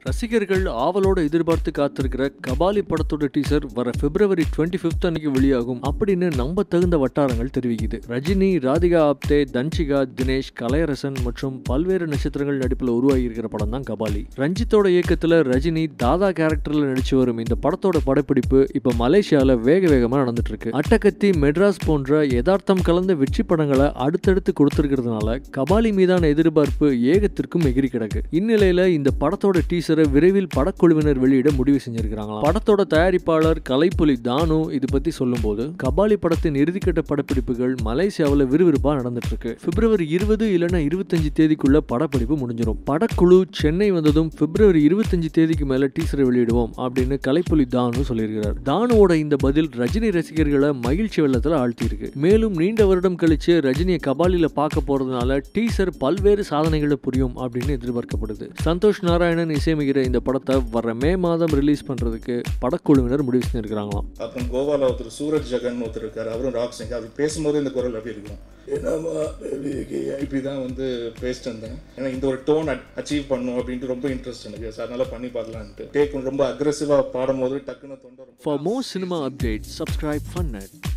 ரசிகர்கள் ஆவலோட எதிர்பார்த்து காத்திருக்கிற கபாலி படத்தோட டீசர் வர பிப்ரவரி டுவெண்ட்டி ஃபிஃப்த் அன்னைக்கு வெளியாகும் அப்படின்னு நம்ப தகுந்த வட்டாரங்கள் தெரிவிக்குது ரஜினி ராதிகா ஆப்தே தன்ஷிகா தினேஷ் கலையரசன் மற்றும் பல்வேறு நட்சத்திரங்கள் நடிப்பில் உருவாகி இருக்கிற படம் தான் கபாலி ரஞ்சித்தோட இயக்கத்தில் ரஜினி தாதா கேரக்டரில் நடிச்சு வரும் இந்த படத்தோட படப்பிடிப்பு இப்போ மலேசியாவில் வேக வேகமாக நடந்துட்டு இருக்கு அட்டகத்தி மெட்ராஸ் போன்ற யதார்த்தம் கலந்த வெற்றி படங்களை அடுத்தடுத்து கொடுத்திருக்கிறதுனால கபாலி மீதான எதிர்பார்ப்பு ஏகத்திற்கும் எகிரி கிடக்கு இந்நிலையில இந்த படத்தோட டீசரை விரைவில் படக்குழுவினர் வெளியிட முடிவு செஞ்சிருக்கிறாங்களாம் படத்தோட தயாரிப்பாளர் கலைப்புலி தானு இது பத்தி சொல்லும்போது கபாலி படத்தின் இறுதிக்கட்ட படப்பிடிப்புகள் மலேசியாவில் விறுவிறுப்பா நடந்துட்டு இருக்கு பிப்ரவரி இருபது இல்லைன்னா இருபத்தஞ்சு தேதிக்குள்ள படப்பிடிப்பு முடிஞ்சிடும் படக்குழு சென்னை வந்ததும் பிப்ரவரி இருபத்தஞ்சு தேதிக்கு மேல டீசரை வெளியிடுவோம் அப்படின்னு கலைப்புலி தானு சொல்லியிருக்கிறார் தானுவோட இந்த பதில் ரஜினி ரசிகர்களை மகிழ்ச்சி வெள்ளத்தில் ஆழ்த்தியிருக்கு மேலும் நீண்ட வருடம் கழிச்சு ரஜினியை கபாலில பார்க்க போறதுனால டீசர் பல்வேறு சாதனைகளை புரியும் அப்படின்னு எதிர்பார்க்கப்படுது சந்தோஷ் நாராயணன் இசையமைக்கிற இந்த படத்தை வர மே மாதம் ரிலீஸ் பண்றதுக்கு படக்குழுவினர் முடிவு செஞ்சிருக்கிறாங்களாம் அப்புறம் கோவால ஒருத்தர் சூரஜ் ஜெகன் ஒருத்தர் இருக்காரு அவரும் ராக் சிங் அவர் பேசும்போது இந்த குரல் அப்படி இருக்கும் என்னம்மா baby, இப்படி தான் வந்து பேசிட்டு இருந்தேன் ஏன்னா இந்த ஒரு டோன் அச்சீவ் பண்ணும் அப்படின்ட்டு ரொம்ப இன்ட்ரெஸ்ட் எனக்கு So, அதனால பண்ணி பார்க்கலான்ட்டு டேக் ரொம்ப அக்ரெசிவாக பாடும்போது டக்குன்னு தொண்டை ரொம்ப For more cinema updates, subscribe FunNet.